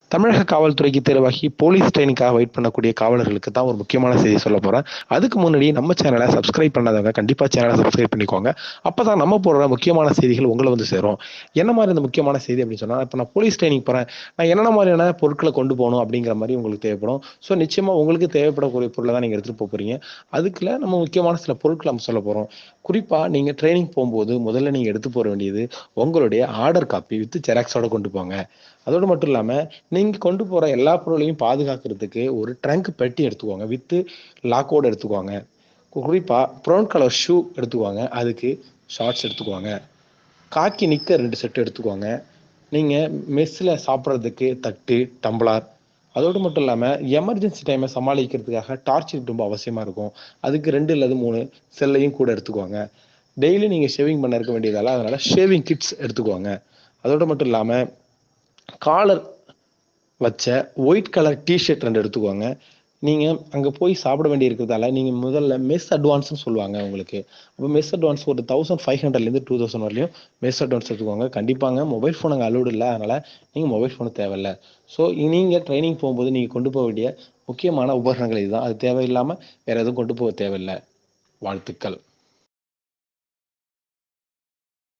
தமிழக காவல்துறைக்கு தேர்வாகி police ட்ரைனிங்காக wait பண்ணக்கூடிய காவலர்களுக்கு தான் ஒரு முக்கியமான செய்தி சொல்ல போகிறேன் அதுக்கு முன்னாடி நம்ம சேனலை சப்ஸ்கிரைப் பண்ணாதவங்க கண்டிப்பாக சேனலை சப்ஸ்கிரைப் பண்ணிக்கோங்க அப்போ தான் நம்ம போடுற முக்கியமான செய்திகள் உங்களை வந்து சேரும் என்ன மாதிரி இந்த முக்கியமான செய்தி அப்படின்னு சொன்னால் இப்போ நான் போலீஸ் ட்ரைனிங் போகிறேன் நான் என்னென்ன மாதிரியான பொருட்களை கொண்டு போகணும் அப்படிங்கிற மாதிரி உங்களுக்கு தேவைப்படும் ஸோ நிச்சயமாக உங்களுக்கு தேவைப்படக்கூடிய பொருளை தான் நீங்கள் எடுத்துகிட்டு போக போகிறீங்க அதுக்குள்ள நம்ம முக்கியமான சில பொருட்களை நம்ம சொல்ல போகிறோம் குறிப்பாக நீங்கள் ட்ரைனிங் போகும்போது முதல்ல நீங்கள் எடுத்து போக வேண்டியது உங்களுடைய ஆர்டர் காப்பி வித் ஜெராக்ஸோட கொண்டு போங்க அதோடு மட்டும் இல்லாமல் நீங்கள் கொண்டு போகிற எல்லா பொருளையும் பாதுகாக்கிறதுக்கு ஒரு ட்ரங்க் பெட்டி எடுத்துக்கோங்க வித்து லாக்கோடு எடுத்துக்கோங்க குறிப்பாக ப்ரௌன் கலர் ஷூ எடுத்துக்கோங்க அதுக்கு ஷார்ட்ஸ் எடுத்துக்கோங்க காக்கி நிக்க ரெண்டு செட் எடுத்துக்கோங்க நீங்கள் மெஸ்ஸில் சாப்பிட்றதுக்கு தட்டு டம்ளர் அதோடு மட்டும் இல்லாமல் எமர்ஜென்சி டைமை சமாளிக்கிறதுக்காக டார்ச் லைட் ரொம்ப அவசியமாக இருக்கும் அதுக்கு ரெண்டு அல்லது மூணு செல்லையும் கூட எடுத்துக்கோங்க டெய்லி நீங்கள் ஷேவிங் பண்ண இருக்க வேண்டியதால அதனால் ஷேவிங் கிட்ஸ் எடுத்துக்கோங்க அதோடு மட்டும் இல்லாமல் காலர் வச்ச ஒயிட் கலர் டிஷர்ட் ரெண்டு எடுத்துக்கோங்க நீங்கள் அங்கே போய் சாப்பிட வேண்டி இருக்கிறதால நீங்கள் முதல்ல மெஸ் அட்வான்ஸ்னு சொல்லுவாங்க உங்களுக்கு அப்போ மெஸ் அட்வான்ஸ் ஒரு தௌசண்ட் ஃபைவ் ஹண்ட்ரட்லேருந்து டூ தௌசண்ட் வரலையும் மெஸ் அட்வான்ஸ் எடுத்துக்கோங்க கண்டிப்பாங்க மொபைல் ஃபோன் அங்கே அலோடு இல்லை அதனால் நீங்கள் மொபைல் ஃபோனு தேவையில்லை ஸோ நீங்கள் ட்ரைனிங் போகும்போது நீங்கள் கொண்டு போக வேண்டிய முக்கியமான உபகரணங்கள் இதுதான் அது தேவையில்லாமல் வேறு எதுவும் கொண்டு போக தேவையில்லை வாழ்த்துக்கள்